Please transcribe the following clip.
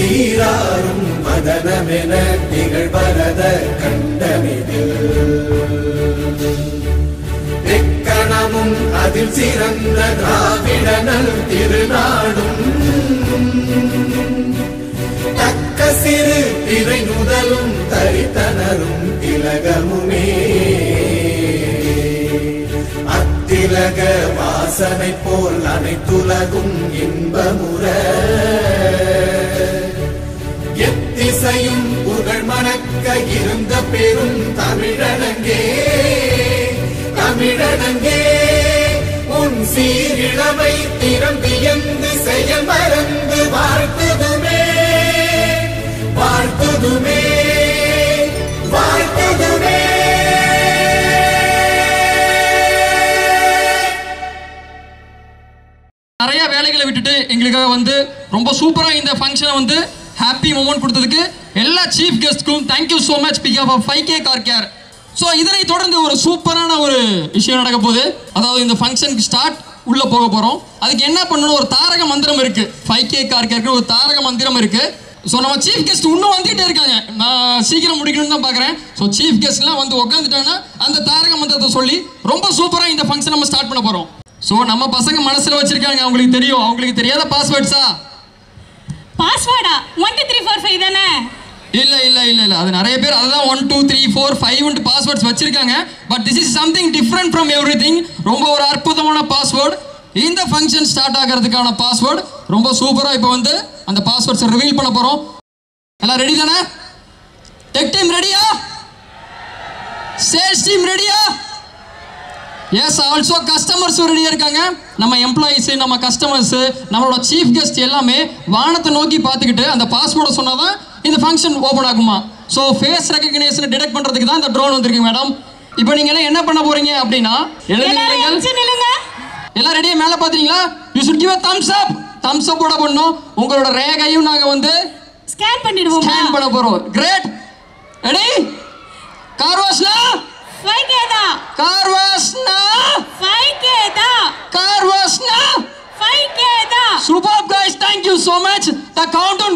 சீராரும் மதனமென திகழ்வரத கண்டமிதில் எக்கணமும் அதில் சிறந்த திராவிடனல் திருநாடும் தக்க சிறு திரை நுதலும் தரித்தனரும் திலகமுமே அத்திலக வாசனை போல் அனைத்துலகும் இன்பமுற எத்திசையும் புகழ் மணக்க இருந்த பெரும் தமிழனங்கே தமிழனங்கே உன் சீரிழமை திறம் வியந்து செயல் மறந்து வாழ்த்துதுமே வாழ்த்துதுமே வாழ்த்துதுமே நிறைய வேலைகளை விட்டுட்டு எங்களுக்காக வந்து ரொம்ப சூப்பராக இந்த ஃபங்க்ஷனை வந்து ஹாப்பி மூமெண்ட் கொடுத்ததுக்கு எல்லா சீஃப் கெஸ்ட்க்கும் thank you so much because of five K car care so இதனை தொடர்ந்து ஒரு சூப்பரான ஒரு விஷயம் நடக்க போகுது அதாவது இந்த ஃபங்க்ஷனுக்கு ஸ்டார்ட் உள்ளே போக போகிறோம் அதுக்கு என்ன பண்ணணும் ஒரு தாரக மந்திரம் இருக்கு ஃபைவ் கே கார் கேருக்கு ஒரு தாரக மந்திரம் இருக்கு ஸோ நம்ம சீஃப் கெஸ்ட் இன்னும் வந்துகிட்டே இருக்காங்க நான் சீக்கிரம் முடிக்கணும்னு தான் பார்க்குறேன் ஸோ சீஃப் கெஸ்ட்லாம் வந்து உட்காந்துட்டாங்கன்னா அந்த தாரக மந்திரத்தை சொல்லி ரொம்ப சூப்பராக இந்த ஃபங்க்ஷன் நம்ம ஸ்டார்ட் பண்ண போகிறோம் ஸோ நம்ம பசங்க மனசில் வச்சிருக்காங்க அவங்களுக்கு தெரியும் அவங்களுக்கு தெரியாத பாஸ்வேர்ட்ஸா பாஸ்வேர்டா one two three four five தானே இல்ல இல்ல இல்ல இல்ல அது நிறைய பேர் அதுதான் one two three four five passwords வச்சிருக்காங்க but this is something different from everything ரொம்ப ஒரு அற்புதமான பாஸ்வேர்டு இந்த ஃபங்க்ஷன் ஸ்டார்ட் ஆகிறதுக்கான பாஸ்வேர்டு ரொம்ப சூப்பரா இப்போ வந்து அந்த பாஸ்வேர்ட்ஸ் ரிவீல் பண்ண போறோம் எல்லாம் ரெடி தானே டெக் டீம் ரெடியா சேல்ஸ் டீம் ரெடியா எஸ் ஆல்சோ கஸ்டமர்ஸ் ரெடியாக இருக்காங்க நம்ம எம்ப்ளாயீஸு நம்ம கஸ்டமர்ஸு நம்மளோட சீஃப் கெஸ்ட் எல்லாமே வானத்தை நோக்கி பார்த்துக்கிட்டு அந்த பாஸ்வேர்டை சொன்னால் தான் இந்த ஃபங்க்ஷன் ஓப்பன் ஆகுமா ஸோ ஃபேஸ் ரெகக்னேஷனை டிடெக்ட் பண்ணுறதுக்கு தான் இந்த ட்ரோன் வந்திருக்கு மேடம் இப்போ நீங்கள் எல்லாம் என்ன பண்ண போறீங்க அப்படின்னா எல்லாரும் எழுதுங்க எந்திரிச்சு நில்லுங்க எல்லாம் ரெடியா மேலே பார்த்துறீங்களா you should give a thumbs up thumbs அப்போட பண்ணோம் உங்களோட ரேகையும் நாங்கள் வந்து ஸ்கேன் பண்ணிடுவோமா ஸ்கேன் பண்ண போகிறோம் கிரேட் ரெடி கார்வாஸ்னா ஃபைவ் கே தான் கார்வாஸ்னா ஃபைவ் கே தான் கார்வாஸ்னா ஃபைவ் கே தான் Superb guys, thank you so much. The countdown